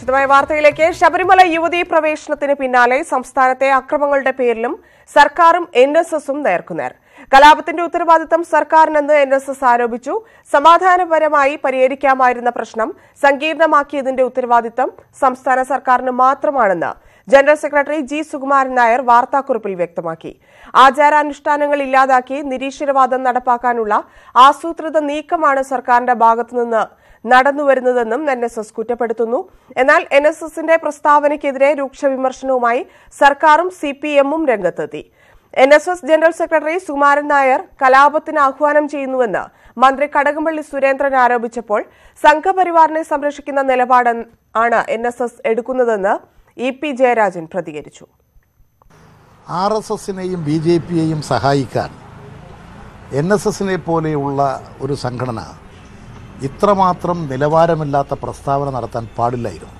വിശദമായ വാർത്തയിലേക്ക് ശബരിമല യുവതീ പ്രവേശനത്തിന് പിന്നാലെ സംസ്ഥാനത്തെ അക്രമങ്ങളുടെ പേരിലും സർക്കാരും എൻ എസ് എസും നേർക്കുനേർ കലാപത്തിന്റെ ഉത്തരവാദിത്തം സർക്കാരിനെന്ന് എൻ എസ് എസ് ആരോപിച്ചു സമാധാനപരമായി പരിഹരിക്കാമായിരുന്ന പ്രശ്നം സങ്കീർണമാക്കിയതിന്റെ ഉത്തരവാദിത്തം സംസ്ഥാന സർക്കാരിന് മാത്രമാണെന്ന് general secretary G Sukumaran Nair വാർത്താക്കുറിപ്പിൽ വ്യക്തമാക്കി ആചാരാനുഷ്ഠാനങ്ങൾ ഇല്ലാതാക്കി നിരീശ്വരവാദം നടപ്പാക്കാനുള്ള ആസൂത്രിത നീക്കമാണ് സർക്കാരിന്റെ ഭാഗത്തുനിന്ന് നടന്നുവരുന്നതെന്നും എൻ എസ് എസ് കുറ്റപ്പെടുത്തുന്നു എന്നാൽ എൻ എസ് എസിന്റെ പ്രസ്താവനയ്ക്കെതിരെ രൂക്ഷ വിമർശനവുമായി സർക്കാരും സി പി എമ്മും രംഗത്തെത്തി N S S general secretary Sukumaran Nair കലാപത്തിന് ആഹ്വാനം ചെയ്യുന്നുവെന്ന് മന്ത്രി കടകംപള്ളി സുരേന്ദ്രൻ ആരോപിച്ചപ്പോൾ സംഘപരിവാറിനെ സംരക്ഷിക്കുന്ന നിലപാട് ആണ് എൻ എസ് എസ് എടുക്കുന്നതെന്ന് ഇ പി ജയരാജൻ പ്രതികരിച്ചു ആർ എസ് എസിനെയും ബി ജെ പിയെയും സഹായിക്കാൻ എൻ എസ് എസിനെ പോലെയുള്ള ഒരു സംഘടന ഇത്രമാത്രം നിലവാരമില്ലാത്ത പ്രസ്താവന നടത്താൻ പാടില്ലായിരുന്നു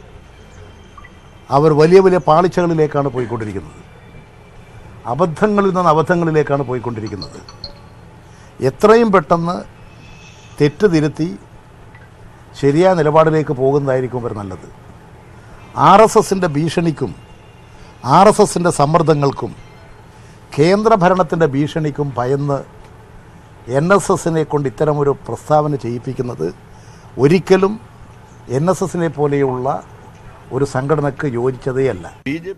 അവർ വലിയ വലിയ പാളിച്ചകളിലേക്കാണ് പോയിക്കൊണ്ടിരിക്കുന്നത് അബദ്ധങ്ങളിൽ നിന്ന് അബദ്ധങ്ങളിലേക്കാണ് പോയിക്കൊണ്ടിരിക്കുന്നത് എത്രയും പെട്ടെന്ന് തെറ്റ് തിരുത്തി ശരിയായ നിലപാടിലേക്ക് പോകുന്നതായിരിക്കും അവർ നല്ലത് ആർ എസ് എസിൻ്റെ ഭീഷണിക്കും ആർ എസ് എസിൻ്റെ സമ്മർദ്ദങ്ങൾക്കും കേന്ദ്ര ഭരണത്തിൻ്റെ ഭീഷണിക്കും ഭയന്ന് എൻ എസ് എസിനെ കൊണ്ട് ഇത്തരമൊരു പ്രസ്താവന ചെയ്യിപ്പിക്കുന്നത് ഒരിക്കലും എൻ എസ് എസിനെ പോലെയുള്ള ഒരു സംഘടനക്ക് യോജിച്ചതേയല്ല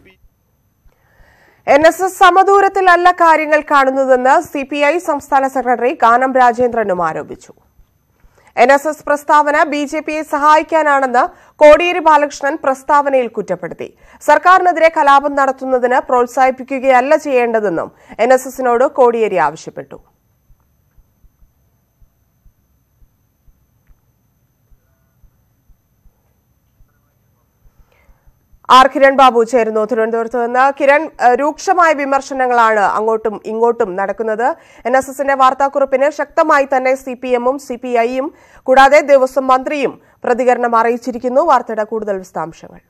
എൻ എസ് എസ് സമദൂരത്തിലല്ല കാര്യങ്ങൾ കാണുന്നതെന്ന് സി പി ഐ സംസ്ഥാന സെക്രട്ടറി കാനം രാജേന്ദ്രനും ആരോപിച്ചു എൻ എസ് എസ് പ്രസ്താവന ബി ജെ പിയെ സഹായിക്കാനാണെന്ന് കോടിയേരി ബാലകൃഷ്ണൻ പ്രസ്താവനയിൽ കുറ്റപ്പെടുത്തി സർക്കാരിനെതിരെ കലാപം നടത്തുന്നതിന് പ്രോത്സാഹിപ്പിക്കുകയല്ല ചെയ്യേണ്ടതെന്നും എൻ എസ് എസിനോട് കോടിയേരി ആവശ്യപ്പെട്ടു ആർ കിരൺ ബാബു ചേരുന്നു തിരുവനന്തപുരത്ത് നിന്ന് കിരൺ ഏഹ്, രൂക്ഷമായ വിമർശനങ്ങളാണ് അങ്ങോട്ടും ഇങ്ങോട്ടും നടക്കുന്നത് എൻ എസ് എസിന്റെ വാർത്താക്കുറിപ്പിന് ശക്തമായി തന്നെ സി പി എമ്മും സി പി ഐയും കൂടാതെ ദേവസ്വം മന്ത്രിയും പ്രതികരണം അറിയിച്ചിരിക്കുന്നു വാർത്തയുടെ കൂടുതൽ വിശദാംശങ്ങൾ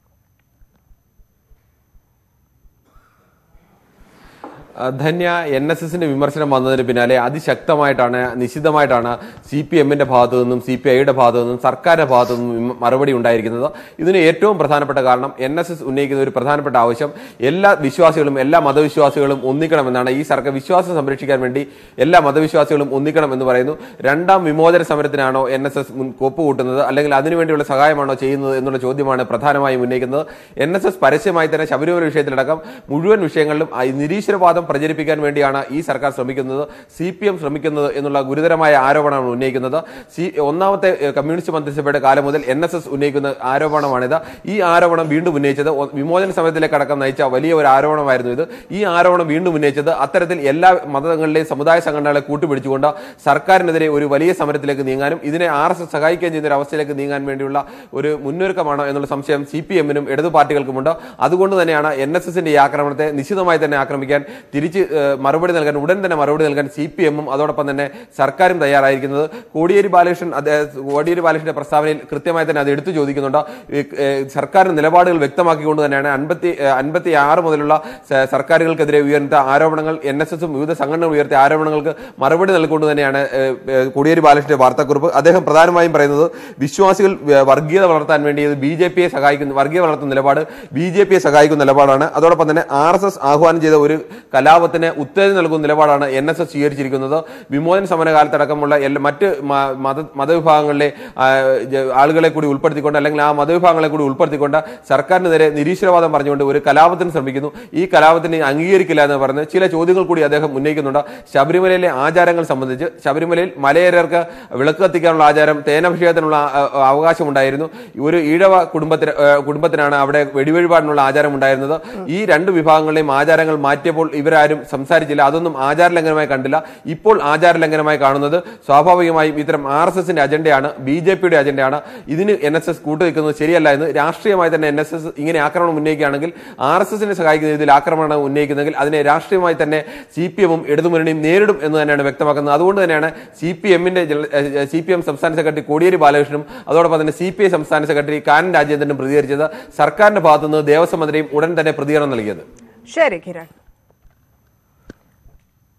ധന്യ എൻ എസ് എസിന്റെ വിമർശനം വന്നതിന് പിന്നാലെ അതിശക്തമായിട്ടാണ് നിശിതമായിട്ടാണ് സി പി എമ്മിന്റെ ഭാഗത്തു നിന്നും സി പി ഐയുടെ ഭാഗത്തു നിന്നും സർക്കാരിന്റെ ഭാഗത്തു നിന്നും വിമ- മറുപടി ഉണ്ടായിരിക്കുന്നത് ഇതിന് ഏറ്റവും പ്രധാനപ്പെട്ട കാരണം എൻ എസ് എസ് ഉന്നയിക്കുന്ന ഒരു പ്രധാനപ്പെട്ട ആവശ്യം എല്ലാ വിശ്വാസികളും എല്ലാ മതവിശ്വാസികളും ഒന്നിക്കണമെന്നാണ് ഈ സർക്കാർ വിശ്വാസം സംരക്ഷിക്കാൻ വേണ്ടി എല്ലാ മതവിശ്വാസികളും ഒന്നിക്കണം എന്ന് പറയുന്നു രണ്ടാം വിമോചന സമരത്തിനാണോ എൻ എസ് എസ് കോപ്പ് കൂട്ടുന്നത് അല്ലെങ്കിൽ അതിനുവേണ്ടിയുള്ള സഹായമാണോ ചെയ്യുന്നത് എന്നുള്ള ചോദ്യമാണ് പ്രധാനമായും ഉന്നയിക്കുന്നത് എൻ എസ് എസ് പരസ്യമായി തന്നെ ശബരിമല വിഷയത്തിലടക്കം മുഴുവൻ വിഷയങ്ങളിലും ആ നിരീശ്വരവാദം പ്രചരിപ്പിക്കാൻ വേണ്ടിയാണ് ഈ സർക്കാർ ശ്രമിക്കുന്നത് സി പി എം ശ്രമിക്കുന്നത് എന്നുള്ള ഗുരുതരമായ ആരോപണമാണ് ഉന്നയിക്കുന്നത് സി ഒന്നാമത്തെ ഏഹ്, കമ്മ്യൂണിസ്റ്റ് മന്ത്രിസഭയുടെ കാലം മുതൽ എൻ എസ് എസ് ഉന്നയിക്കുന്ന ആരോപണമാണിത് ഈ ആരോപണം വീണ്ടും ഉന്നയിച്ചത് ഒ- വിമോചന സമയത്തിലേക്ക് അടക്കം നയിച്ച വലിയ ഒരു ആരോപണമായിരുന്നു ഇത് ഈ ആരോപണം വീണ്ടും ഉന്നയിച്ചത് അത്തരത്തിൽ എല്ലാ മതങ്ങളിലെയും സമുദായ സംഘടനകളെ കൂട്ടുപിടിച്ചുകൊണ്ട് സർക്കാരിനെതിരെ ഒരു വലിയ സമരത്തിലേക്ക് നീങ്ങാനും ഇതിനെ ആർ എസ് എസ് സഹായിക്കുകയും ചെയ്യുന്ന ഒരു അവസ്ഥയിലേക്ക് നീങ്ങാൻ വേണ്ടിയുള്ള ഒരു മുന്നൊരുക്കമാണോ എന്നുള്ള സംശയം സി പി എമ്മിനും ഇടതു പാർട്ടികൾക്കുമുണ്ട് അതുകൊണ്ട് തന്നെയാണ് എൻ എസ് എസിന്റെ ഈ ആക്രമണത്തെ നിശ്ചിതമായി തന്നെ ആക്രമിക്കാൻ തിരിച്ച് ഏഹ്, മറുപടി നൽകാൻ ഉടൻ തന്നെ മറുപടി നൽകാൻ സി പി എമ്മും അതോടൊപ്പം തന്നെ സർക്കാരും തയ്യാറായിരിക്കുന്നത് കോടിയേരി ബാലകൃഷ്ണൻ അദ്ദേഹം കോടിയേരി ബാലകൃഷ്ണന്റെ പ്രസ്താവനയിൽ കൃത്യമായി തന്നെ അത് എടുത്തു ചോദിക്കുന്നുണ്ട് ഈ, ഏഹ്, സർക്കാർ നിലപാടുകൾ വ്യക്തമാക്കിക്കൊണ്ട് തന്നെയാണ് അൻപത്തി അൻപത്തി ആറ് മുതലുള്ള സ- സർക്കാരുകൾക്കെതിരെ ഉയർന്ന ആരോപണങ്ങൾ എൻ എസ് എസും വിവിധ സംഘടനകൾ ഉയർത്തിയ ആരോപണങ്ങൾക്ക് മറുപടി നൽകിക്കൊണ്ട് തന്നെയാണ് ഏഹ്, ഏഹ്, കോടിയേരി ബാലകൃഷ്ണന്റെ വാർത്താക്കുറിപ്പ് അദ്ദേഹം പ്രധാനമായും പറയുന്നത് വിശ്വാസികൾ ഏഹ്, വർഗീയത വളർത്താൻ വേണ്ടി ബി ജെ പിയെ സഹായിക്കുന്ന വർഗീയ വളർത്തുന്ന നിലപാട് ബി ജെ പിയെ സഹായിക്കുന്ന നിലപാടാണ് അതോടൊപ്പം തന്നെ ആർ എസ് എസ് ആഹ്വാനം ചെയ്ത ഒരു കലാപത്തിന് ഉത്തേജനം നൽകുന്ന നിലപാടാണ് എൻ എസ് എസ് സ്വീകരിച്ചിരിക്കുന്നത് വിമോചന സമരകാലത്തടക്കമുള്ള എല്ലാ മറ്റ് മ- മത മതവിഭാഗങ്ങളിലെ ആ, ജ- ആളുകളെ കൂടി ഉൾപ്പെടുത്തിക്കൊണ്ട് അല്ലെങ്കിൽ ആ മതവിഭാഗങ്ങളെ കൂടി ഉൾപ്പെടുത്തിക്കൊണ്ട് സർക്കാരിനെതിരെ നിരീശ്വരവാദം പറഞ്ഞുകൊണ്ട് ഒരു കലാപത്തിന് ശ്രമിക്കുന്നു ഈ കലാപത്തിന് അംഗീകരിക്കില്ല എന്ന് പറഞ്ഞ് ചില ചോദ്യങ്ങൾ കൂടി അദ്ദേഹം ഉന്നയിക്കുന്നുണ്ട് ശബരിമലയിലെ ആചാരങ്ങൾ സംബന്ധിച്ച് ശബരിമലയിൽ മലയേരർക്ക് വിളക്ക് കത്തിക്കാനുള്ള ആചാരം തേനഭിഷേകത്തിനുള്ള ആ, ആ, അവകാശമുണ്ടായിരുന്നു ഒരു ഈഴവ കുടുംബത്തിന് ആ, കുടുംബത്തിനാണ് അവിടെ വെടിവഴിപാടിനുള്ള ആചാരം ഉണ്ടായിരുന്നത് ഈ രണ്ട് വിഭാഗങ്ങളുടെയും ആചാരങ്ങൾ മാറ്റിയപ്പോൾ ഇവരാരും സംസാരിച്ചില്ല അതൊന്നും ആചാരലംഘനമായി കണ്ടില്ല ഇപ്പോൾ ആചാരലംഘനമായി കാണുന്നത് സ്വാഭാവികമായും ഇത്തരം ആർ എസ് എസിന്റെ അജണ്ടയാണ് ബി ജെ പിയുടെ അജണ്ടയാണ് ഇതിന് എൻ എസ് എസ് കൂട്ടുനിൽക്കുന്നത് ശരിയല്ല എന്ന് രാഷ്ട്രീയമായി തന്നെ എൻ എസ് എസ് ഇങ്ങനെ ആക്രമണം ഉന്നയിക്കുകയാണെങ്കിൽ ആർ എസ് എസിനെ സഹായിക്കുന്ന രീതിയിൽ ആക്രമണം ഉന്നയിക്കുന്നെങ്കിൽ അതിനെ രാഷ്ട്രീയമായി തന്നെ സി പി എമ്മും ഇടതുമുന്നണിയും നേരിടും എന്ന് തന്നെയാണ് വ്യക്തമാക്കുന്നത് അതുകൊണ്ട് തന്നെയാണ് സി പി എമ്മിന്റെ സി പി എം സംസ്ഥാന സെക്രട്ടറി കോടിയേരി ബാലകൃഷ്ണനും അതോടൊപ്പം തന്നെ സി പി ഐ സംസ്ഥാന സെക്രട്ടറി കാനൻ രാജേന്ദ്രനും പ്രതികരിച്ചത് സർക്കാരിന്റെ ഭാഗത്തുനിന്ന് ദേവസ്വം മന്ത്രിയും ഉടൻ തന്നെ പ്രതികരണം നൽകിയത് ശരി കിരൺ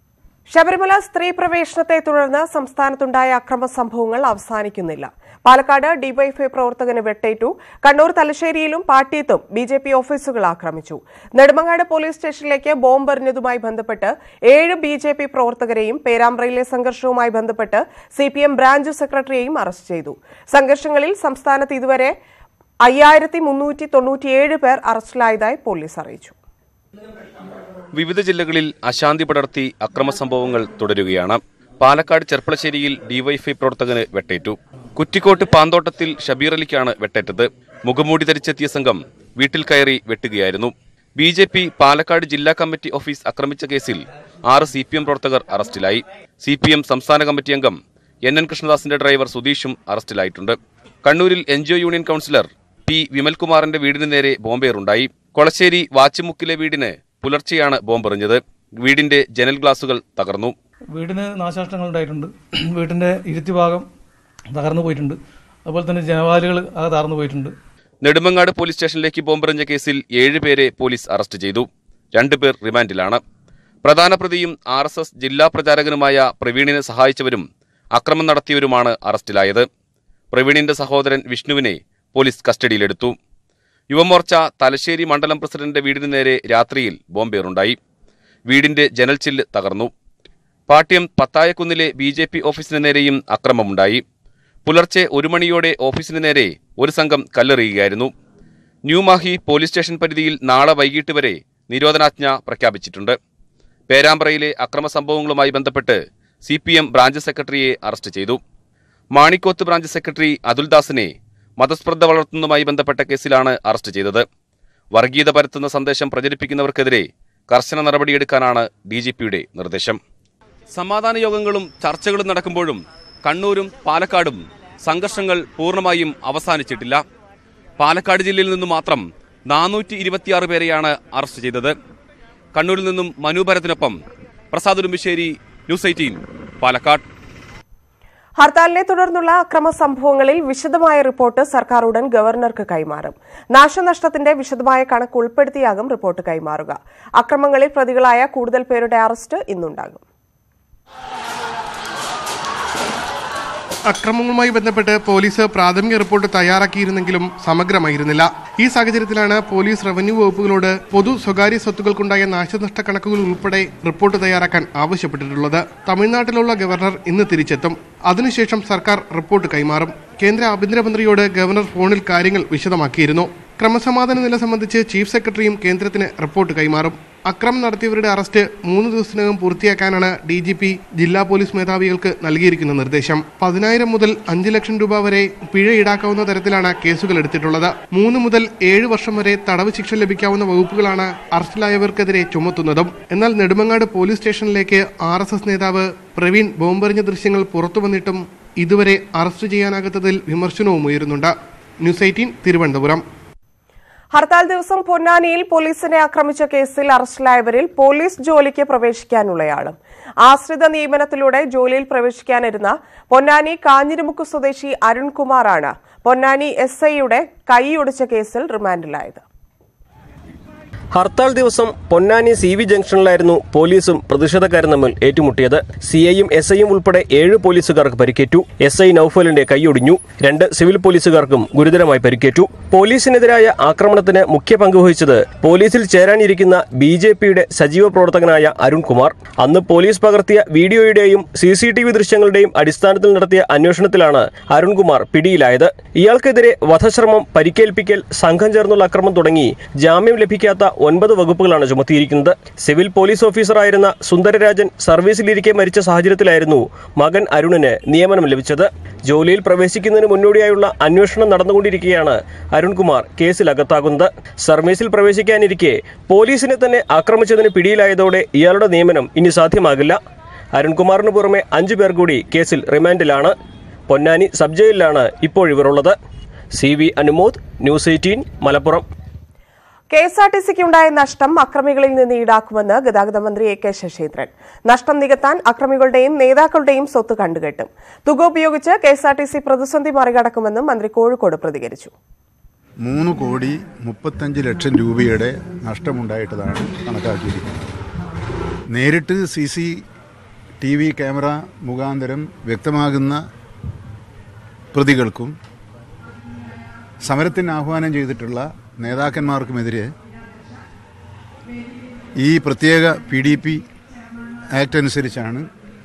ശബരിമല സ്ത്രീ പ്രവേശനത്തെ തുടർന്ന് സംസ്ഥാനത്തുണ്ടായ അക്രമ സംഭവങ്ങൾ അവസാനിക്കുന്നില്ല പാലക്കാട് ഡിവൈഎഫ്ഐ പ്രവർത്തകന് വെട്ടേറ്റു കണ്ണൂർ തലശ്ശേരിയിലും പാട്യത്തും ബി ജെ പി ഓഫീസുകൾ ആക്രമിച്ചു നെടുമങ്ങാട് പോലീസ് സ്റ്റേഷനിലേക്ക് ബോംബെറിഞ്ഞതുമായി ബന്ധപ്പെട്ട് ഏഴ് ബി ജെ പി പ്രവർത്തകരെയും പേരാമ്പ്രയിലെ സംഘർഷവുമായി ബന്ധപ്പെട്ട് സി പി എം ബ്രാഞ്ച് സെക്രട്ടറിയെയും അറസ്റ്റ് ചെയ്തു സംഘർഷങ്ങളിൽ സംസ്ഥാനത്ത് ഇതുവരെ അയ്യായിരത്തി മുന്നൂറ്റി തൊണ്ണൂറ്റിയേഴ് പേർ അറസ്റ്റിലായതായി പോലീസ് അറിയിച്ചു വിവിധ ജില്ലകളിൽ അശാന്തി പടർത്തി അക്രമ സംഭവങ്ങൾ തുടരുകയാണ് പാലക്കാട് ചെർപ്പളശ്ശേരിയിൽ ഡിവൈഎഫ്ഐ പ്രവർത്തകന് വെട്ടേറ്റു കുറ്റിക്കോട്ട് പാന്തോട്ടത്തിൽ ഷബീർ അലിക്കാണ് വെട്ടേറ്റത് മുഖംമൂടി ധരിച്ചെത്തിയ സംഘം വീട്ടിൽ കയറി വെട്ടുകയായിരുന്നു ബി ജെ പി പാലക്കാട് ജില്ലാ കമ്മിറ്റി ഓഫീസ് ആക്രമിച്ച കേസിൽ ആറ് സി പി എം പ്രവർത്തകർ അറസ്റ്റിലായി സി പി എം സംസ്ഥാന കമ്മിറ്റി അംഗം എൻ എൻ കൃഷ്ണദാസിന്റെ ഡ്രൈവർ സുധീഷും അറസ്റ്റിലായിട്ടുണ്ട് കണ്ണൂരിൽ N G O union councillor P വിമൽകുമാറിന്റെ വീടിന് നേരെ ബോംബേറുണ്ടായി കൊളശ്ശേരി വാച്ചിമുക്കിലെ വീടിന് പുലർച്ചെയാണ് ബോംബെറിഞ്ഞത് വീടിന്റെ ജനൽ ഗ്ലാസുകൾ തകർന്നു വീടിന് നാശനഷ്ടങ്ങൾ ഉണ്ടായിട്ടുണ്ട് വീട്ടിന്റെ ഇരുത്തി ഭാഗം തകർന്നു പോയിട്ടുണ്ട് അതുപോലെ തന്നെ ജനവാലുകൾ അത് തകർന്നു പോയിട്ടുണ്ട് നെടുമങ്ങാട് പോലീസ് സ്റ്റേഷനിലേക്ക് ബോംബെറിഞ്ഞ കേസിൽ ഏഴുപേരെ പോലീസ് അറസ്റ്റ് ചെയ്തു രണ്ടുപേർ റിമാൻഡിലാണ് പ്രധാന പ്രതിയും ആർ എസ് എസ് ജില്ലാ പ്രചാരകനുമായ പ്രവീണിനെ സഹായിച്ചവരും അക്രമം നടത്തിയവരുമാണ് അറസ്റ്റിലായത് പ്രവീണിന്റെ സഹോദരൻ വിഷ്ണുവിനെ പോലീസ് കസ്റ്റഡിയിലെടുത്തു യുവമോർച്ച തലശ്ശേരി മണ്ഡലം പ്രസിഡന്റിന്റെ വീടിന് നേരെ രാത്രിയിൽ ബോംബേറുണ്ടായി വീടിന്റെ ജനൽച്ചില്ല് തകർന്നു പാട്യം പത്തായക്കുന്നിലെ ബി ജെ പി ഓഫീസിന് നേരെയും അക്രമമുണ്ടായി പുലർച്ചെ ഒരു മണിയോടെ ഓഫീസിന് നേരെ ഒരു സംഘം കല്ലെറിയുകയായിരുന്നു ന്യൂമാഹി പോലീസ് സ്റ്റേഷൻ പരിധിയിൽ നാളെ വൈകിട്ട് വരെ നിരോധനാജ്ഞ പ്രഖ്യാപിച്ചിട്ടുണ്ട് പേരാമ്പ്രയിലെ അക്രമ സംഭവങ്ങളുമായി ബന്ധപ്പെട്ട് സി പി എം ബ്രാഞ്ച് സെക്രട്ടറിയെ അറസ്റ്റ് ചെയ്തു മാണിക്കോത്ത് ബ്രാഞ്ച് സെക്രട്ടറി അതുൽദാസിനെ മതസ്പർദ്ധ വളർത്തുന്നതുമായി ബന്ധപ്പെട്ട കേസിലാണ് അറസ്റ്റ് ചെയ്തത് വർഗീയത പരത്തുന്ന സന്ദേശം പ്രചരിപ്പിക്കുന്നവർക്കെതിരെ കർശന നടപടിയെടുക്കാനാണ് ഡി ജി പിയുടെ നിർദ്ദേശം സമാധാന യോഗങ്ങളും ചർച്ചകളും നടക്കുമ്പോഴും കണ്ണൂരും പാലക്കാടും സംഘർഷങ്ങൾ പൂർണ്ണമായും അവസാനിച്ചിട്ടില്ല പാലക്കാട് ജില്ലയിൽ നിന്നും മാത്രം നാനൂറ്റി ഇരുപത്തിയാറ് പേരെയാണ് അറസ്റ്റ് ചെയ്തത് കണ്ണൂരിൽ നിന്നും മനു ഭരത്തിനൊപ്പം പ്രസാദ് ഉടുമ്പിശ്ശേരി ന്യൂസ് എയ്റ്റീൻ പാലക്കാട് ഹർത്താലിനെ തുടർന്നുള്ള അക്രമ സംഭവങ്ങളിൽ വിശദമായ റിപ്പോർട്ട് സർക്കാർ ഉടൻ ഗവർണർക്ക് കൈമാറും നാശനഷ്ടത്തിന്റെ വിശദമായ കണക്ക് ഉൾപ്പെടുത്തിയാകും റിപ്പോർട്ട് കൈമാറുക അക്രമങ്ങളിൽ പ്രതികളായ കൂടുതൽ പേരുടെ അറസ്റ്റ് ഇന്നുണ്ടാകും അക്രമങ്ങളുമായി ബന്ധപ്പെട്ട് പോലീസ് പ്രാഥമിക റിപ്പോർട്ട് തയ്യാറാക്കിയിരുന്നെങ്കിലും സമഗ്രമായിരുന്നില്ല ഈ സാഹചര്യത്തിലാണ് പോലീസ് റവന്യൂ വകുപ്പുകളോട് പൊതു സ്വകാര്യ സ്വത്തുക്കൾക്കുണ്ടായ നാശനഷ്ട കണക്കുകൾ ഉൾപ്പെടെ റിപ്പോർട്ട് തയ്യാറാക്കാൻ ആവശ്യപ്പെട്ടിട്ടുള്ളത് തമിഴ്നാട്ടിലുള്ള ഗവർണർ ഇന്ന് തിരിച്ചെത്തും അതിനുശേഷം സർക്കാർ റിപ്പോർട്ട് കൈമാറും കേന്ദ്ര ആഭ്യന്തരമന്ത്രിയോട് ഗവർണർ ഫോണിൽ കാര്യങ്ങൾ വിശദമാക്കിയിരുന്നു ക്രമസമാധാന നില സംബന്ധിച്ച് ചീഫ് സെക്രട്ടറിയും കേന്ദ്രത്തിന് റിപ്പോർട്ട് കൈമാറും അക്രമം നടത്തിയവരുടെ അറസ്റ്റ് മൂന്ന് ദിവസത്തിനകം പൂർത്തിയാക്കാനാണ് ഡി ജി പി ജില്ലാ പോലീസ് മേധാവികൾക്ക് നൽകിയിരിക്കുന്ന നിർദ്ദേശം പതിനായിരം മുതൽ അഞ്ച് ലക്ഷം രൂപ വരെ പിഴ ഈടാക്കാവുന്ന തരത്തിലാണ് കേസുകൾ എടുത്തിട്ടുള്ളത് മൂന്ന് മുതൽ ഏഴ് വർഷം വരെ തടവ് ശിക്ഷ ലഭിക്കാവുന്ന വകുപ്പുകളാണ് അറസ്റ്റിലായവർക്കെതിരെ ചുമത്തുന്നതും എന്നാൽ നെടുമങ്ങാട് പോലീസ് സ്റ്റേഷനിലേക്ക് ആർ എസ് എസ് നേതാവ് പ്രവീൺ ബോംബെറിഞ്ഞ ദൃശ്യങ്ങൾ പുറത്തു വന്നിട്ടും ഇതുവരെ അറസ്റ്റ് ചെയ്യാനാകാത്തതിൽ വിമർശനവും ഉയരുന്നുണ്ട് ന്യൂസ് എയ്റ്റീൻ തിരുവനന്തപുരം ഹർത്താൽ ദിവസം പൊന്നാനിയിൽ പോലീസിനെ ആക്രമിച്ച കേസിൽ അറസ്റ്റിലായവരിൽ പോലീസ് ജോലിക്ക് പ്രവേശിക്കാനുള്ളയാളും ആശ്രിത നിയമനത്തിലൂടെ ജോലിയിൽ പ്രവേശിക്കാനിരുന്ന പൊന്നാനി കാഞ്ഞിരമുക്ക് സ്വദേശി അരുൺകുമാറാണ് പൊന്നാനി എസ് ഐയുടെ കൈയൊടിച്ച കേസിൽ റിമാൻഡിലായത് ഹർത്താൽ ദിവസം പൊന്നാനി സി വി ജംഗ്ഷനിലായിരുന്നു പോലീസും പ്രതിഷേധക്കാരും തമ്മിൽ ഏറ്റുമുട്ടിയത് സി ഐയും എസ് ഐയും ഉൾപ്പെടെ ഏഴ് പോലീസുകാർക്ക് പരിക്കേറ്റു എസ് ഐ നൌഫലിന്റെ കൈയൊടിഞ്ഞു രണ്ട് സിവിൽ പോലീസുകാർക്കും ഗുരുതരമായി പരിക്കേറ്റു പോലീസിനെതിരായ ആക്രമണത്തിന് മുഖ്യ പങ്കുവഹിച്ചത് പോലീസിൽ ചേരാനിരിക്കുന്ന ബി ജെ പിയുടെ സജീവ പ്രവർത്തകനായ അരുൺകുമാർ അന്ന് പോലീസ് പകർത്തിയ വീഡിയോയുടെയും സി സി ടി വി ദൃശ്യങ്ങളുടെയും അടിസ്ഥാനത്തിൽ നടത്തിയ അന്വേഷണത്തിലാണ് അരുൺകുമാർ പിടിയിലായത് ഇയാൾക്കെതിരെ വധശ്രമം പരിക്കേൽപ്പിക്കൽ സംഘം ചേർന്നുള്ള അക്രമം തുടങ്ങി ജാമ്യം ലഭിക്കാത്ത ഒൻപത് വകുപ്പുകളാണ് ചുമത്തിയിരിക്കുന്നത് സിവിൽ പോലീസ് ഓഫീസറായിരുന്ന സുന്ദരരാജൻ സർവീസിലിരിക്കെ മരിച്ച സാഹചര്യത്തിലായിരുന്നു മകൻ അരുണിന് നിയമനം ലഭിച്ചത് ജോലിയിൽ പ്രവേശിക്കുന്നതിന് മുന്നോടിയായുള്ള അന്വേഷണം നടന്നുകൊണ്ടിരിക്കെയാണ് അരുൺകുമാർ കേസിൽ അകത്താകുന്നത് സർവീസിൽ പ്രവേശിക്കാനിരിക്കെ പോലീസിനെ തന്നെ ആക്രമിച്ചതിന് പിടിയിലായതോടെ ഇയാളുടെ നിയമനം ഇനി സാധ്യമാകില്ല അരുൺകുമാറിന് പുറമെ അഞ്ചു പേർ കൂടി കേസിൽ റിമാൻഡിലാണ് പൊന്നാനി സബ് ജയിലിലാണ് ഇപ്പോഴിവരുള്ളത് C V Anumod news eighteen Malappuram K S R T സിക്കുണ്ടായ നഷ്ടം അക്രമികളിൽ നിന്ന് ഈടാക്കുമെന്ന് ഗതാഗത മന്ത്രി എ കെ ശശീന്ദ്രൻ നഷ്ടം നികത്താൻ അക്രമികളുടെയും നേതാക്കളുടെയും സ്വത്ത് കണ്ടുകെട്ടും തുക ഉപയോഗിച്ച് K S R T C പ്രതിസന്ധി മറികടക്കുമെന്നും മന്ത്രി കോഴിക്കോട് പ്രതികരിച്ചു മൂന്ന് കോടി മുപ്പത്തഞ്ച് ലക്ഷം രൂപയുടെ നഷ്ടമുണ്ടായിട്ടതാണ് കണക്കാക്കിയിരിക്കുന്നത് നേരിട്ട് C C T V camera മുഖാന്തരം വ്യക്തമാകുന്ന പ്രതികൾക്കും സമരത്തിന് ആഹ്വാനം ചെയ്തിട്ടുള്ള നേതാക്കന്മാർക്കുമെതിരെ ഈ പ്രത്യേക പി ഡി പി ആക്ട് അനുസരിച്ചാണ്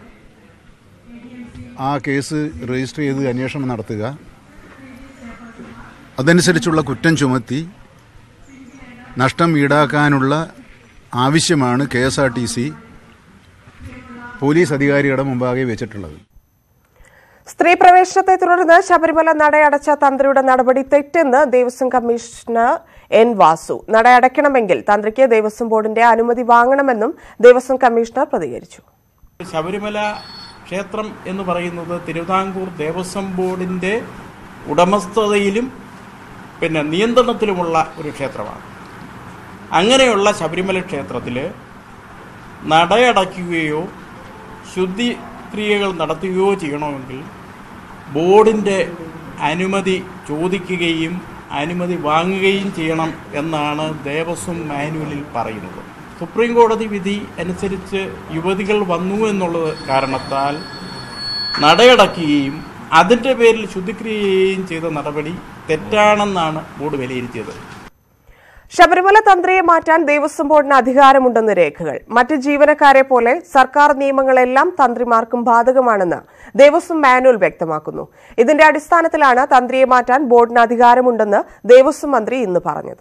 ആ കേസ് രജിസ്റ്റർ ചെയ്ത് അന്വേഷണം നടത്തുക അതനുസരിച്ചുള്ള കുറ്റം ചുമത്തി നഷ്ടം ഈടാക്കാനുള്ള ആവശ്യമാണ് K S R T C police അധികാരികളുടെ മുമ്പാകെ വെച്ചിട്ടുള്ളത് സ്ത്രീ പ്രവേശനത്തെ തുടർന്ന് ശബരിമല നടയടച്ച തന്ത്രിയുടെ നടപടി തെറ്റെന്ന് ദേവസ്വം കമ്മീഷണർ എൻ വാസു നടയടയ്ക്കണമെങ്കിൽ തന്ത്രിക്ക് ദേവസ്വം ബോർഡിന്റെ അനുമതി വാങ്ങണമെന്നും ദേവസ്വം കമ്മീഷണർ പ്രതികരിച്ചു ശബരിമല ക്ഷേത്രം എന്ന് പറയുന്നത് തിരുവിതാംകൂർ ദേവസ്വം ബോർഡിൻ്റെ ഉടമസ്ഥതയിലും പിന്നെ നിയന്ത്രണത്തിലുമുള്ള ഒരു ക്ഷേത്രമാണ് അങ്ങനെയുള്ള ശബരിമല ക്ഷേത്രത്തിൽ നടയടയ്ക്കുകയോ ശുദ്ധിക്രിയകൾ നടത്തുകയോ ചെയ്യണമെങ്കിൽ ബോർഡിൻ്റെ അനുമതി ചോദിക്കുകയും അനുമതി വാങ്ങുകയും ചെയ്യണം എന്നാണ് ദേവസ്വം മാനുവലിൽ പറയുന്നത് സുപ്രീം കോടതി വിധി അനുസരിച്ച് യുവതികൾ വന്നു എന്നുള്ളത് കാരണത്താൽ നടയടക്കുകയും അതിൻ്റെ പേരിൽ ശുദ്ധിക്രിയ ചെയ്യുകയും ചെയ്ത നടപടി തെറ്റാണെന്നാണ് ബോർഡ് വിലയിരുത്തിയത് ശബരിമല തന്ത്രിയെ മാറ്റാൻ ദേവസ്വം ബോർഡിന് അധികാരമുണ്ടെന്ന് രേഖകൾ മറ്റ് ജീവനക്കാരെ പോലെ സർക്കാർ നിയമങ്ങളെല്ലാം തന്ത്രിമാർക്കും ബാധകമാണെന്ന് ദേവസ്വം മാനുവൽ വ്യക്തമാക്കുന്നു ഇതിന്റെ അടിസ്ഥാനത്തിലാണ് തന്ത്രിയെ മാറ്റാൻ ബോർഡിന് അധികാരമുണ്ടെന്ന് ദേവസ്വം മന്ത്രി ഇന്ന് പറഞ്ഞത്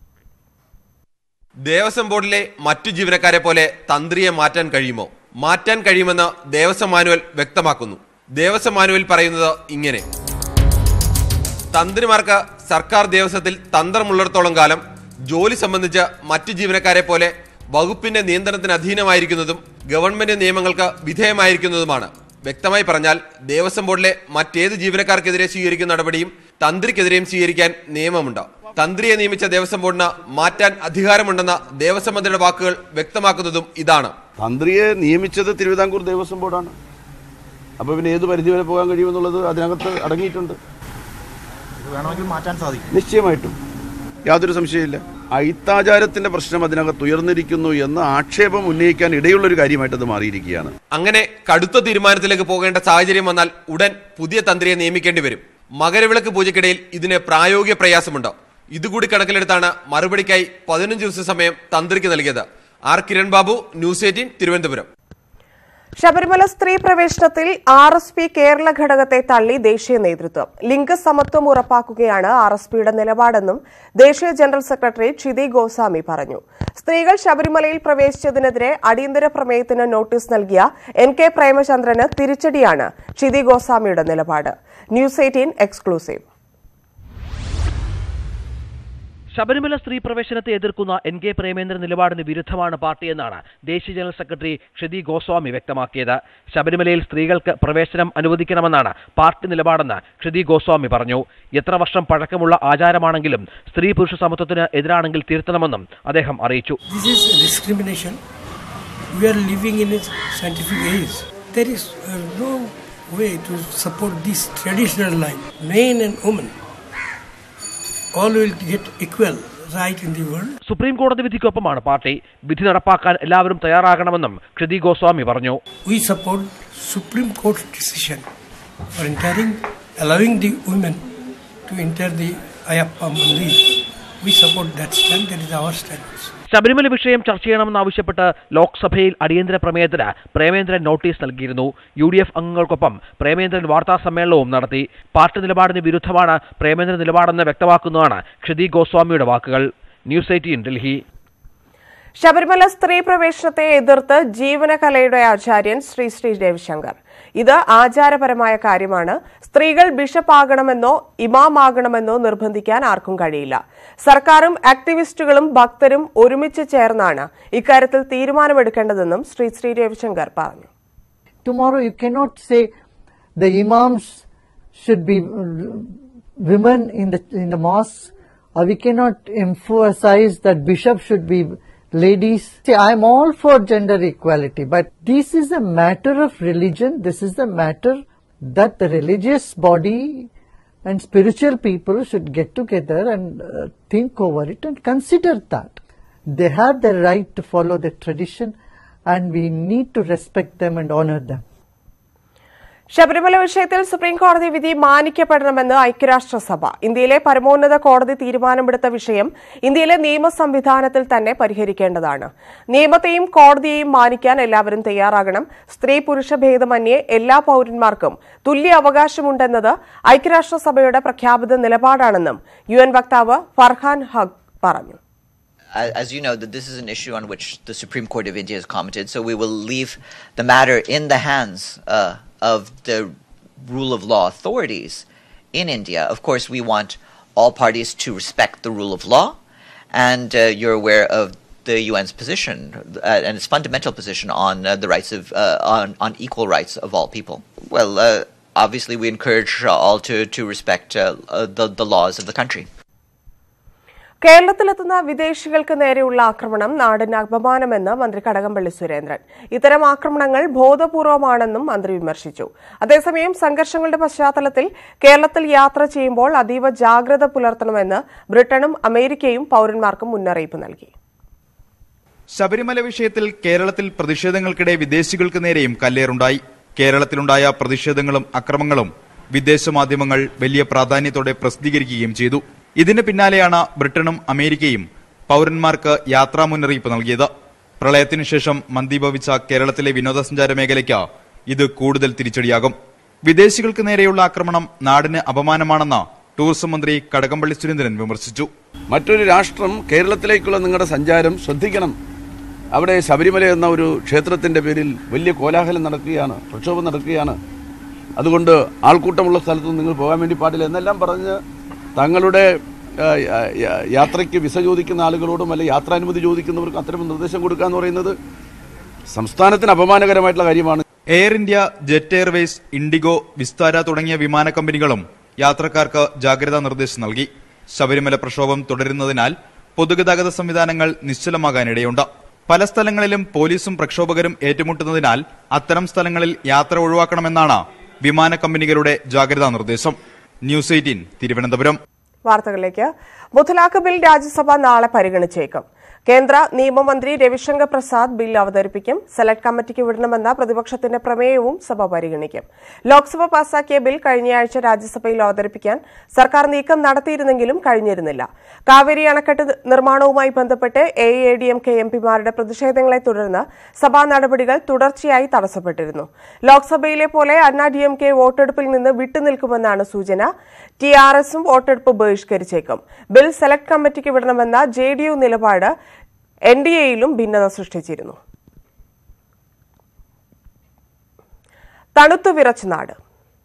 ദേവസ്വം ബോർഡിലെ മറ്റു ജീവനക്കാരെ പോലെ തന്ത്രിയെ മാറ്റാൻ കഴിയുമോ മാറ്റാൻ കഴിയുമെന്ന് ദേവസ്വം മാനുവൽ വ്യക്തമാക്കുന്നു ദേവസ്വം മാനുവൽ പറയുന്നത് ഇങ്ങനെ തന്ത്രിമാർക്ക് സർക്കാർ ദേവസ്വത്തിൽ തന്ത്രമുള്ളിടത്തോളം കാലം ജോലി സംബന്ധിച്ച് മറ്റു ജീവനക്കാരെ പോലെ വകുപ്പിന്റെ നിയന്ത്രണത്തിന് അധീനമായിരിക്കുന്നതും ഗവൺമെന്റ് നിയമങ്ങൾക്ക് വിധേയമായിരിക്കുന്നതുമാണ് വ്യക്തമായി പറഞ്ഞാൽ ദേവസ്വം ബോർഡിലെ മറ്റേത് ജീവനക്കാർക്കെതിരെ സ്വീകരിക്കുന്ന നടപടിയും തന്ത്രിക്കെതിരെയും സ്വീകരിക്കാൻ നിയമമുണ്ട് തന്ത്രിയെ നിയമിച്ച ദേവസ്വം ബോർഡിന് മാറ്റാൻ അധികാരമുണ്ടെന്ന ദേവസ്വം മന്ത്രിയുടെ വാക്കുകൾ വ്യക്തമാക്കുന്നതും ഇതാണ് തന്ത്രിയെ നിയമിച്ചത് തിരുവിതാംകൂർ ദേവസ്വം ബോർഡാണ് അപ്പോൾ പിന്നെ ഏത് പരിധി വരെ പോകാൻ കഴിയുമെന്നുള്ളത് അതിനകത്ത് അടങ്ങിയിട്ടുണ്ട് വേണമെങ്കിൽ മാറ്റാൻ സാധിക്കും നിശ്ചയമായിട്ടും യാതൊരു സംശയമില്ല ഐത്താചാരത്തിന്റെ പ്രശ്നം അതിനകത്ത് ഉയർന്നിരിക്കുന്നു എന്ന് ആക്ഷേപം ഉന്നയിക്കാൻ ഇടയുള്ളൊരു കാര്യമായിട്ട് അത് മാറിയിരിക്കുകയാണ് അങ്ങനെ കടുത്ത തീരുമാനത്തിലേക്ക് പോകേണ്ട സാഹചര്യം വന്നാൽ ഉടൻ പുതിയ തന്ത്രിയെ നിയമിക്കേണ്ടി വരും മകരവിളക്ക് പൂജയ്ക്കിടയിൽ ഇതിന് പ്രായോഗിക പ്രയാസമുണ്ട് ഇതുകൂടി കണക്കിലെടുത്താണ് മറുപടിക്കായി പതിനഞ്ച് ദിവസ സമയം തന്ത്രിക്ക് നൽകിയത് R Kiran Babu news eighteen Thiruvananthapuram Sabarimala സ്ത്രീ പ്രവേശനത്തിൽ ആർ എസ് പി കേരള ഘടകത്തെ തള്ളി ദേശീയ നേതൃത്വം ലിംഗസമത്വം ഉറപ്പാക്കുകയാണ് ആർ എസ് പിയുടെ നിലപാടെന്നും ദേശീയ ജനറൽ സെക്രട്ടറി ചിതി ഗോസ്വാമി പറഞ്ഞു സ്ത്രീകൾ ശബരിമലയിൽ പ്രവേശിച്ചതിനെതിരെ അടിയന്തര പ്രമേയത്തിന് നോട്ടീസ് നൽകിയ എൻ കെ പ്രേമചന്ദ്രന് തിരിച്ചടിയാണ് ചിതി ഗോസ്വാമിയുടെ നിലപാട് ന്യൂസ് എയ്റ്റീൻ എക്സ്ക്ലൂസീവ് ശബരിമല സ്ത്രീ പ്രവേശനത്തെ എതിർക്കുന്ന എൻ കെ പ്രേമേന്ദ്രൻ നിലപാടിന് വിരുദ്ധമാണ് പാർട്ടിയെന്നാണ് ദേശീയ ജനറൽ സെക്രട്ടറി ക്ഷതി ഗോസ്വാമി വ്യക്തമാക്കിയത് ശബരിമലയിൽ സ്ത്രീകൾക്ക് പ്രവേശനം അനുവദിക്കണമെന്നാണ് പാർട്ടി നിലപാടെന്ന് ക്ഷതി ഗോസ്വാമി പറഞ്ഞു എത്ര വർഷം പഴക്കമുള്ള ആചാരമാണെങ്കിലും സ്ത്രീ പുരുഷ സമത്വത്തിന് എതിരാണെങ്കിൽ തിരുത്തണമെന്നും അദ്ദേഹം അറിയിച്ചു This is discrimination. We are living in a scientific age. There is uh, no way to support this traditional line. Men and women all will get equal right in the world. Supreme കോടതി വിധിക്കൊപ്പമാണ് party വിധി നടപ്പാക്കാൻ എല്ലാവരും തയ്യാറാകണമെന്നും ക്ഷതി ഗോസ്വാമി പറഞ്ഞു We support Supreme Court decision for entering, allowing the women to enter the Ayappa Mandir. We support that stand. That is our stand. Sabarimala വിഷയം ചർച്ച ചെയ്യണമെന്നാവശ്യപ്പെട്ട് ലോക്സഭയിൽ അടിയന്തര പ്രമേയത്തിന് പ്രേമേന്ദ്രൻ നോട്ടീസ് നൽകിയിരുന്നു യു ഡി എഫ് അംഗങ്ങൾക്കൊപ്പം പ്രേമേന്ദ്രൻ വാർത്താ സമ്മേളനവും നടത്തി പാർട്ടി നിലപാടിന് വിരുദ്ധമാണ് പ്രേമേന്ദ്രൻ നിലപാടെന്ന് വ്യക്തമാക്കുന്നതാണ് ക്ഷതി ഗോസ്വാമിയുടെ വാക്കുകൾ ന്യൂസ് എയ്റ്റീൻ ഡൽഹി ശബരിമല സ്ത്രീ പ്രവേശനത്തെ എതിർത്ത് ജീവനകലയുടെ ആചാര്യൻ ശ്രീ ശ്രീ രവിശങ്കർ ഇത് ആചാരപരമായ കാര്യമാണ് സ്ത്രീകൾ ബിഷപ്പാകണമെന്നോ ഇമാമാകണമെന്നോ നിർബന്ധിക്കാൻ ആർക്കും കഴിയില്ല സർക്കാരും ആക്ടിവിസ്റ്റുകളും ഭക്തരും ഒരുമിച്ച് ചേർന്നാണ് ഇക്കാര്യത്തിൽ തീരുമാനമെടുക്കേണ്ടതെന്നും ശ്രീ ശ്രീ രവിശങ്കർ പറഞ്ഞു Tomorrow you cannot say the imams should be women in the in the mosque, or we cannot emphasize that bishops should be ladies. See, I am all for gender equality, but this is a matter of religion. This is the matter that the religious body and spiritual people should get together and uh, think over it and consider that. They have the right to follow the tradition and we need to respect them and honor them. Sabarimala വിഷയത്തിൽ supreme കോടതി വിധി മാനിക്കപ്പെടണമെന്ന് ഐക്യരാഷ്ട്രസഭ ഇന്ത്യയിലെ പരമോന്നത കോടതി തീരുമാനമെടുത്ത വിഷയം ഇന്ത്യയിലെ നിയമ സംവിധാനത്തിൽ തന്നെ പരിഹരിക്കേണ്ടതാണ് നിയമത്തെയും കോടതിയെയും മാനിക്കാൻ എല്ലാവരും തയ്യാറാകണം സ്ത്രീ പുരുഷ ഭേദമന്യേ എല്ലാ പൌരന്മാർക്കും തുല്യ അവകാശമുണ്ടെന്നത് ഐക്യരാഷ്ട്രസഭയുടെ പ്രഖ്യാപിത നിലപാടാണെന്നും യു എൻ വക്താവ് ഫർഹാൻ ഹഖ് പറഞ്ഞു As as you know, that this is an issue on which the Supreme Court of India has commented, so we will leave the matter in the hands uh, of the rule of law authorities in India. Of course, we want all parties to respect the rule of law, and uh, you're aware of the UN's position uh, and its fundamental position on uh, the rights of uh, on on equal rights of all people. Well, uh, obviously, we encourage uh, all to to respect uh, uh, the the laws of the country. കേരളത്തിലെത്തുന്ന വിദേശികൾക്ക് നേരെയുള്ള ആക്രമണം നാടിന് അപമാനമെന്ന് മന്ത്രി കടകംപള്ളി സുരേന്ദ്രൻ ഇത്തരം ആക്രമണങ്ങൾ ബോധപൂർവമാണെന്നും മന്ത്രി വിമർശിച്ചു അതേസമയം സംഘർഷങ്ങളുടെ പശ്ചാത്തലത്തിൽ കേരളത്തിൽ യാത്ര ചെയ്യുമ്പോൾ അതീവ ജാഗ്രത പുലർത്തണമെന്ന് ബ്രിട്ടനും അമേരിക്കയും പൌരന്മാർക്ക് മുന്നറിയിപ്പ് നൽകി ശബരിമല വിഷയത്തിൽ കേരളത്തിൽ പ്രതിഷേധങ്ങൾക്കിടെ വിദേശികൾക്ക് നേരെയും കല്ലേറുണ്ടായി കേരളത്തിലുണ്ടായ പ്രതിഷേധങ്ങളും അക്രമങ്ങളും വിദേശ മാധ്യമങ്ങൾ വലിയ പ്രാധാന്യത്തോടെ പ്രസിദ്ധീകരിക്കുകയും ചെയ്തു ഇതിന് പിന്നാലെയാണ് ബ്രിട്ടനും അമേരിക്കയും പൌരന്മാർക്ക് യാത്രാ മുന്നറിയിപ്പ് നൽകിയത് പ്രളയത്തിനു ശേഷം മന്ദീഭവിച്ച കേരളത്തിലെ വിനോദസഞ്ചാര മേഖലയ്ക്ക് ഇത് കൂടുതൽ തിരിച്ചടിയാകും വിദേശികൾക്ക് നേരെയുള്ള ആക്രമണം നാടിന് അപമാനമാണെന്ന് ടൂറിസം മന്ത്രി കടകംപള്ളി സുരേന്ദ്രൻ വിമർശിച്ചു മറ്റൊരു രാഷ്ട്രം കേരളത്തിലേക്കുള്ള നിങ്ങളുടെ സഞ്ചാരം ശ്രദ്ധിക്കണം അവിടെ ശബരിമല എന്ന ഒരു ക്ഷേത്രത്തിന്റെ പേരിൽ വലിയ കോലാഹലം നടക്കുകയാണ് പ്രക്ഷോഭം നടക്കുകയാണ് അതുകൊണ്ട് ആൾക്കൂട്ടമുള്ള സ്ഥലത്ത് നിങ്ങൾ പോകാൻ വേണ്ടി പാടില്ല എന്നെല്ലാം പറഞ്ഞ് തങ്ങളുടെ ആ, ആ, യാ- യാത്രയ്ക്ക് വിസ ചോദിക്കുന്ന ആളുകളോടും അല്ലെ യാത്രാനുമതി ചോദിക്കുന്നവർക്കും അത്തരം നിർദ്ദേശം കൊടുക്കുക എന്ന് പറയുന്നത് സംസ്ഥാനത്തിന് അപമാനകരമായിട്ടുള്ള കാര്യമാണ് Air India Jet Airways IndiGo Vistara തുടങ്ങിയ വിമാന കമ്പനികളും യാത്രക്കാർക്ക് ജാഗ്രതാ നിർദ്ദേശം നൽകി ശബരിമല പ്രക്ഷോഭം തുടരുന്നതിനാൽ പൊതുഗതാഗത സംവിധാനങ്ങൾ നിശ്ചലമാകാനിടയുണ്ട് പല സ്ഥലങ്ങളിലും പോലീസും പ്രക്ഷോഭകരും ഏറ്റുമുട്ടുന്നതിനാൽ അത്തരം സ്ഥലങ്ങളിൽ യാത്ര ഒഴിവാക്കണമെന്നാണ് വിമാന കമ്പനികളുടെ ജാഗ്രതാ നിർദ്ദേശം ന്യൂസ് എയ്റ്റീൻ തിരുവനന്തപുരം വാർത്തകളിലേക്ക് മുത്തലാഖ് ബിൽ രാജ്യസഭ നാളെ പരിഗണിച്ചേക്കും കേന്ദ്ര നിയമമന്ത്രി രവിശങ്കർ പ്രസാദ് ബിൽ അവതരിപ്പിക്കും സെലക്ട് കമ്മിറ്റിക്ക് വിടണമെന്ന പ്രതിപക്ഷത്തിന്റെ പ്രമേയവും സഭ പരിഗണിക്കും ലോക്സഭ പാസാക്കിയ ബിൽ കഴിഞ്ഞയാഴ്ച രാജ്യസഭയിൽ അവതരിപ്പിക്കാൻ സർക്കാർ നീക്കം നടത്തിയിരുന്നെങ്കിലും കഴിഞ്ഞിരുന്നില്ല കാവേരി അണക്കെട്ട് നിർമ്മാണവുമായി ബന്ധപ്പെട്ട് A A D M K M പിമാരുടെ പ്രതിഷേധങ്ങളെ തുടർന്ന് സഭാ നടപടികൾ തുടർച്ചയായി തടസ്സപ്പെട്ടിരുന്നു ലോക്സഭയിലെ പോലെ അണ്ണാ ഡി എം കെ വോട്ടെടുപ്പിൽ നിന്ന് വിട്ടുനിൽക്കുമെന്നാണ് സൂചന ടി ആർ എസും വോട്ടെടുപ്പ് ബഹിഷ്കരിച്ചേക്കും ബിൽ സെലക്ട് കമ്മിറ്റിക്ക് വിടണമെന്ന ജെ ഡി യു നിലപാട് എൻ ഡി എയിലും ഭിന്നത സൃഷ്ടിച്ചിരുന്നു തണുത്തു വിറച്ച നാട്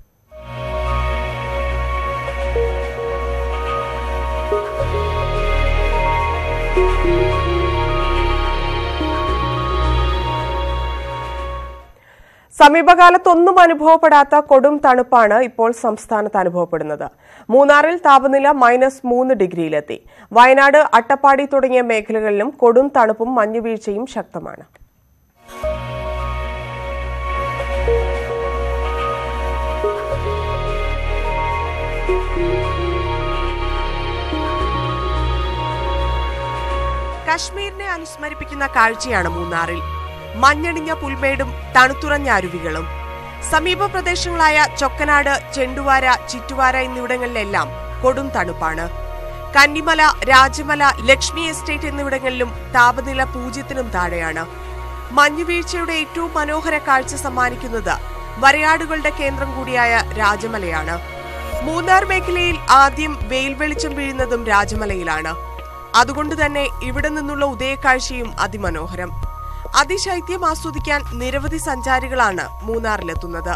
സമീപകാലത്തൊന്നും അനുഭവപ്പെടാത്ത കൊടും തണുപ്പാണ് ഇപ്പോൾ സംസ്ഥാനത്ത് അനുഭവപ്പെടുന്നത് മൂന്നാറിൽ താപനില മൈനസ് മൂന്ന് ഡിഗ്രിയിലെത്തി വയനാട് അട്ടപ്പാടി തുടങ്ങിയ മേഖലകളിലും കൊടും തണുപ്പും മഞ്ഞുവീഴ്ചയും ശക്തമാണ് കശ്മീരിനെ അനുസ്മരിപ്പിക്കുന്ന കാഴ്ചയാണ് മൂന്നാറിൽ മഞ്ഞണിഞ്ഞ പുൽമേടും തണുത്തുറഞ്ഞ അരുവികളും സമീപ പ്രദേശങ്ങളായ ചൊക്കനാട് ചെണ്ടുവാര ചിറ്റുവാര എന്നിവിടങ്ങളിലെല്ലാം കൊടും തണുപ്പാണ് കന്നിമല രാജമല ലക്ഷ്മി എസ്റ്റേറ്റ് എന്നിവിടങ്ങളിലും താപനില പൂജ്യത്തിനും താഴെയാണ് മഞ്ഞുവീഴ്ചയുടെ ഏറ്റവും മനോഹര കാഴ്ച സമ്മാനിക്കുന്നത് വരയാടുകളുടെ കേന്ദ്രം കൂടിയായ രാജമലയാണ് മൂന്നാർ മേഖലയിൽ ആദ്യം വെയിൽ വെളിച്ചം വീഴുന്നതും രാജമലയിലാണ് അതുകൊണ്ട് തന്നെ ഇവിടെ നിന്നുള്ള ഉദയക്കാഴ്ചയും അതിമനോഹരം അതിശൈത്യം ആസ്വദിക്കാൻ നിരവധി സഞ്ചാരികളാണ് മൂന്നാറിലെത്തുന്നത്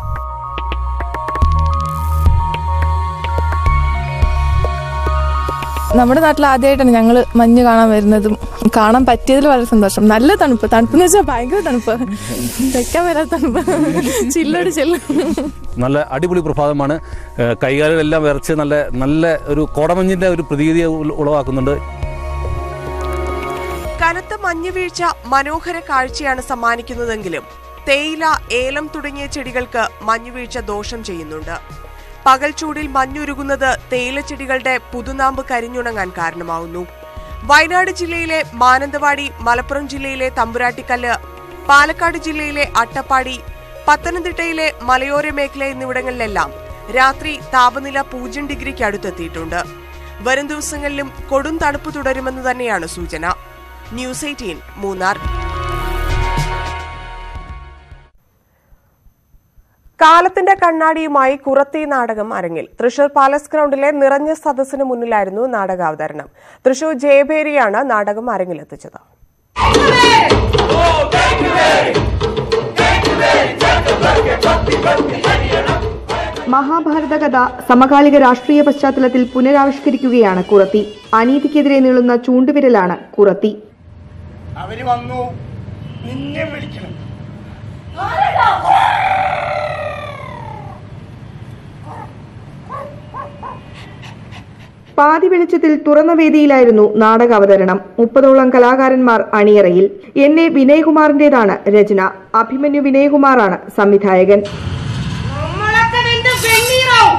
നമ്മുടെ നാട്ടിൽ ആദ്യമായിട്ടാണ് ഞങ്ങൾ മഞ്ഞ് കാണാൻ വരുന്നതും കാണാൻ പറ്റിയതിൽ വളരെ സന്തോഷം നല്ല തണുപ്പ് തണുപ്പെന്ന് വെച്ചാൽ ഭയങ്കര തണുപ്പ് വെക്കാൻ വരാത്ത തണുപ്പ് ചില്ലോട് ചില്ല് നല്ല അടിപൊളി പ്രഭാതമാണ് ഏഹ് കൈകാലുകളെല്ലാം വിറച്ച് നല്ല നല്ല ഒരു കോടമഞ്ഞിന്റെ ഒരു പ്രതീതി ഉള- ഉളവാക്കുന്നുണ്ട് കനത്ത മഞ്ഞുവീഴ്ച മനോഹര കാഴ്ചയാണ് സമ്മാനിക്കുന്നതെങ്കിലും തേയില ഏലം തുടങ്ങിയ ചെടികൾക്ക് മഞ്ഞുവീഴ്ച ദോഷം ചെയ്യുന്നുണ്ട് പകൽ ചൂടിൽ മഞ്ഞുരുകുന്നത് തേയിലച്ചെടികളുടെ പുതുനാമ്പ് കരിഞ്ഞുണങ്ങാൻ കാരണമാവുന്നു വയനാട് ജില്ലയിലെ മാനന്തവാടി മലപ്പുറം ജില്ലയിലെ തമ്പുരാട്ടിക്കല്ല് പാലക്കാട് ജില്ലയിലെ അട്ടപ്പാടി പത്തനംതിട്ടയിലെ മലയോര മേഖല എന്നിവിടങ്ങളിലെല്ലാം രാത്രി താപനില പൂജ്യം ഡിഗ്രിക്ക് അടുത്തെത്തിയിട്ടുണ്ട് വരും ദിവസങ്ങളിലും കൊടും തണുപ്പ് തുടരുമെന്ന് തന്നെയാണ് സൂചന ന്യൂസ് എയ്റ്റീൻ മൂന്നാർ കാലത്തിന്റെ കണ്ണാടിയുമായി കുറത്തി നാടകം അരങ്ങിൽ തൃശൂർ പാലസ് ഗ്രൗണ്ടിലെ നിറഞ്ഞ സദസ്സിന് മുന്നിലായിരുന്നു നാടകാവതരണം തൃശൂർ ജയഭേരിയാണ് നാടകം അരങ്ങിലെത്തിച്ചത് മഹാഭാരത കഥ സമകാലിക രാഷ്ട്രീയ പശ്ചാത്തലത്തിൽ പുനരാവിഷ്കരിക്കുകയാണ് കുറത്തി അനീതിക്കെതിരെ നീളുന്ന ചൂണ്ടുവിരലാണ് കുറത്തി അവര് വന്നു നിന്നെ വിളിക്കണം പാതി വെളിച്ചത്തിൽ തുറന്ന വേദിയിലായിരുന്നു നാടക അവതരണം മുപ്പതോളം കലാകാരന്മാർ അണിയറയിൽ എൻ എ വിനയകുമാറിന്റേതാണ് രചന അഭിമന്യു വിനയകുമാറാണ് സംവിധായകൻ നമ്മളൊക്കെ നിന്റെ വെണ്ണീറാവും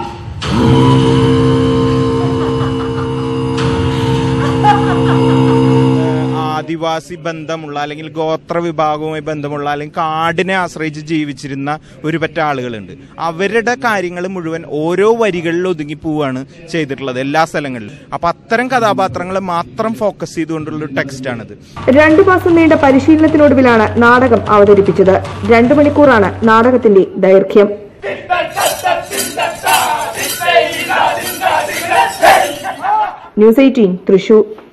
ആദിവാസി ബന്ധമുള്ള അല്ലെങ്കിൽ ഗോത്ര വിഭാഗവുമായി ബന്ധമുള്ള അല്ലെങ്കിൽ കാടിനെ ആശ്രയിച്ച് ജീവിച്ചിരുന്ന ഒരു പറ്റ ആളുകളുണ്ട് അവരുടെ കാര്യങ്ങൾ മുഴുവൻ ഓരോ വരികളിൽ ഒതുങ്ങി പോവുകയാണ് ചെയ്തിട്ടുള്ളത് എല്ലാ സ്ഥലങ്ങളിലും അപ്പൊ അത്തരം കഥാപാത്രങ്ങളെ മാത്രം ഫോക്കസ് ചെയ്തുകൊണ്ടുള്ള ഒരു ടെക്സ്റ്റാണിത് രണ്ടു മാസം നീണ്ട പരിശീലനത്തിനൊടുവിലാണ് നാടകം അവതരിപ്പിച്ചത് രണ്ടു മണിക്കൂറാണ് നാടകത്തിന്റെ ദൈർഘ്യം ന്യൂസ് എയ്റ്റീൻ തൃശൂർ